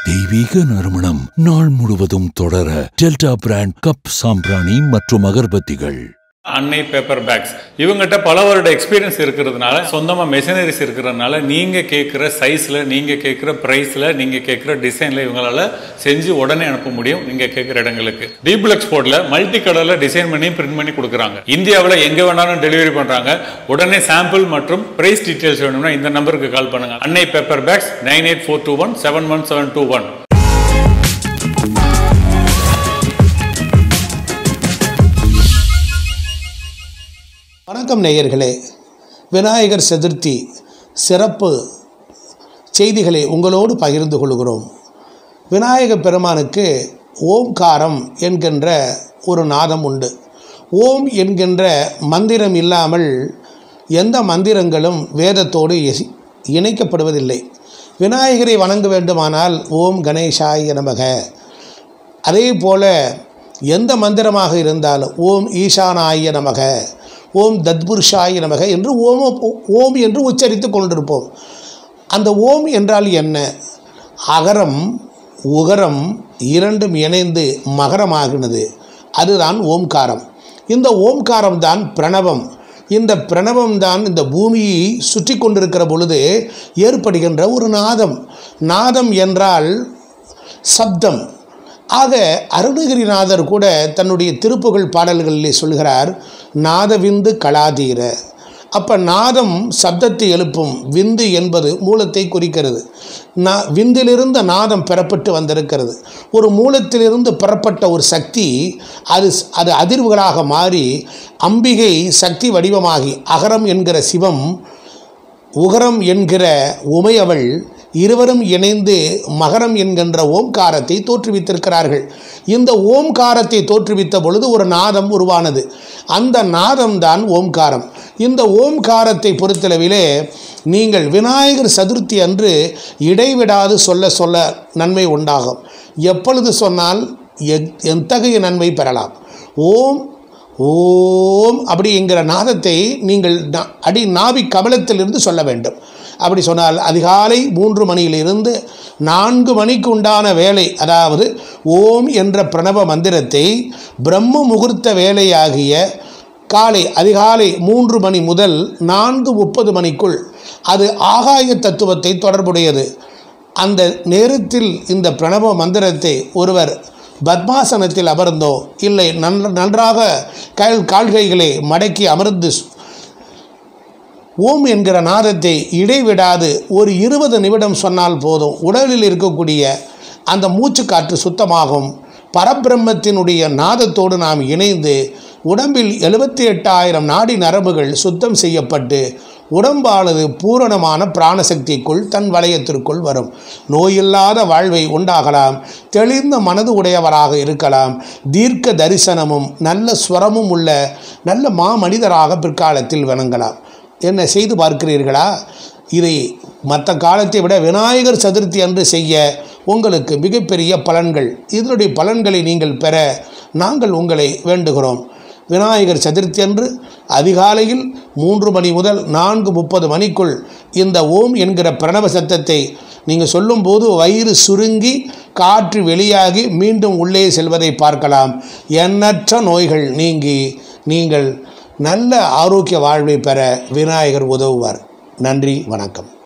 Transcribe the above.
தெய்வீக நறுமணம் நாள் முழுவதும் தொடர டெல்டா பிராண்ட் கப் சாம்பிராணி மற்றும் அகர்பத்திகள் அன்னை பேப்பர் பேக்ஸ் இவங்ககிட்ட பல வருட எக்ஸ்பீரியன்ஸ் இருக்கிறதுனால சொந்தமா மெஷினரிஸ் இருக்கிறதுனால நீங்க கேட்குற சைஸ்ல நீங்க கேட்குற பிரைஸ்ல நீங்க கேட்குற டிசைன்ல இவங்களால செஞ்சு உடனே அனுப்ப முடியும் நீங்க கேட்குற இடங்களுக்கு டீபிள் எக்ஸ்போர்ட்ல மல்டி கலர்ல டிசைன் பண்ணி பிரிண்ட் பண்ணி கொடுக்குறாங்க இந்தியாவில் எங்க வேணாலும் டெலிவரி பண்றாங்க உடனே சாம்பிள் மற்றும் பிரைஸ் டீடைல்ஸ் வேணும்னா இந்த நம்பருக்கு கால் பண்ணுங்க Annai paper bags nine eight four two one seven one seven two one வணக்கம் நேயர்களே விநாயகர் சதுர்த்தி சிறப்பு செய்திகளை உங்களோடு பகிர்ந்து கொள்கிறோம் விநாயகப் பெருமானுக்கு ஓம்காரம் என்கின்ற ஒரு நாதம் உண்டு ஓம் என்கின்ற மந்திரம் இல்லாமல் எந்த மந்திரங்களும் வேதத்தோடு எசி- இணைக்கப்படுவதில்லை விநாயகரை வணங்க வேண்டுமானால் ஓம் கணேசாய நமக அதே போல எந்த மந்திரமாக இருந்தாலும் ஓம் ஈசானாய நமக ஓம் தத்புருஷாய நமக என்று ஓம ஓம் என்று உச்சரித்து கொண்டிருப்போம் அந்த ஓம் என்றால் என்ன அகரம் உகரம் இரண்டும் இணைந்து மகரமாகினது அதுதான் ஓம்காரம் இந்த ஓம்காரம் தான் பிரணவம் இந்த பிரணவம் தான் இந்த பூமியை சுற்றி கொண்டிருக்கிற பொழுது ஏற்படுகின்ற ஒரு நாதம் நாதம் என்றால் சப்தம் ஆக அருணகிரிநாதர் கூட தன்னுடைய திருப்புகழ் பாடல்களிலே சொல்கிறார் நாதவிந்து கலாதீர அப்போ நாதம் சப்தத்தை எழுப்பும் விந்து என்பது மூலத்தை குறிக்கிறது நா விந்திலிருந்து நாதம் பெறப்பட்டு வந்திருக்கிறது ஒரு மூலத்திலிருந்து பெறப்பட்ட ஒரு சக்தி அது அது அதிர்வுகளாக மாறி அம்பிகை சக்தி வடிவமாகி அகரம் என்கிற சிவம் உகரம் என்கிற உமையவள் இருவரும் இணைந்து மகரம் என்கின்ற ஓம்காரத்தை தோற்றுவித்திருக்கிறார்கள் இந்த ஓம்காரத்தை தோற்றுவித்த பொழுது ஒரு நாதம் உருவானது அந்த நாதம்தான் ஓம்காரம் இந்த ஓம்காரத்தை பொறுத்தளவிலே நீங்கள் விநாயகர் சதுர்த்தி அன்று இடைவிடாது சொல்ல சொல்ல நன்மை உண்டாகும் எப்பொழுது சொன்னால் எத்- எத்தகைய நன்மை பெறலாம் ஓம் ஓம் அப்படிங்கிற நாதத்தை நீங்கள் நா- அடி நாவி கமலத்திலிருந்து சொல்ல வேண்டும் அப்படி சொன்னால் அதிகாலை மூன்று மணியிலிருந்து நான்கு மணிக்கு உண்டான வேலை அதாவது ஓம் என்ற பிரணவ மந்திரத்தை பிரம்ம முகூர்த்த வேலையாகிய காலை அதிகாலை மூன்று மணி முதல் நான்கு முப்பது மணிக்குள் அது ஆகாய தத்துவத்தை தொடர்புடையது அந்த நேரத்தில் இந்த பிரணவ மந்திரத்தை ஒருவர் பத்மாசனத்தில் அமர்ந்தோ இல்லை நன்ற நன்றாக கால் கால்கைகளை மடக்கி அமர்ந்து ஸ்- ஓம் என்கிற நாதத்தை இடைவிடாது ஒரு இருபது நிமிடம் சொன்னால் போதும் உடலில் இருக்கக்கூடிய அந்த மூச்சுக்காற்று சுத்தமாகும் பரபிரம்மத்தினுடைய நாதத்தோடு நாம் இணைந்து உடம்பில் எழுபத்தி எட்டாயிரம் நாடி நரம்புகள் சுத்தம் செய்யப்பட்டு உடம்பானது பூரணமான பிராணசக்திக்குள் தன் வளையத்திற்குள் வரும் நோயில்லாத வாழ்வை உண்டாகலாம் தெளிந்த மனது உடையவராக இருக்கலாம் தீர்க்க தரிசனமும் நல்ல ஸ்வரமும் உள்ள நல்ல மாமனிதராக பிற்காலத்தில் விளங்கலாம் என்ன செய்து பார்க்கிறீர்களா இதை மற்ற காலத்தை விட விநாயகர் சதுர்த்தி அன்று செய்ய உங்களுக்கு மிகப்பெரிய பலன்கள் இதனுடைய பலன்களை நீங்கள் பெற நாங்கள் உங்களை வேண்டுகிறோம் விநாயகர் சதுர்த்தி அன்று அதிகாலையில் மூன்று மணி முதல் நான்கு முப்பது மணிக்குள் இந்த ஓம் என்கிற பிரணவ சத்தத்தை நீங்கள் சொல்லும்போது வயிறு சுருங்கி காற்று வெளியாகி மீண்டும் உள்ளே செல்வதை பார்க்கலாம் எண்ணற்ற நோய்கள் நீங்கி நீங்கள் நல்ல ஆரோக்கிய வாழ்வை பெற விநாயகர் உதவுவார் நன்றி வணக்கம்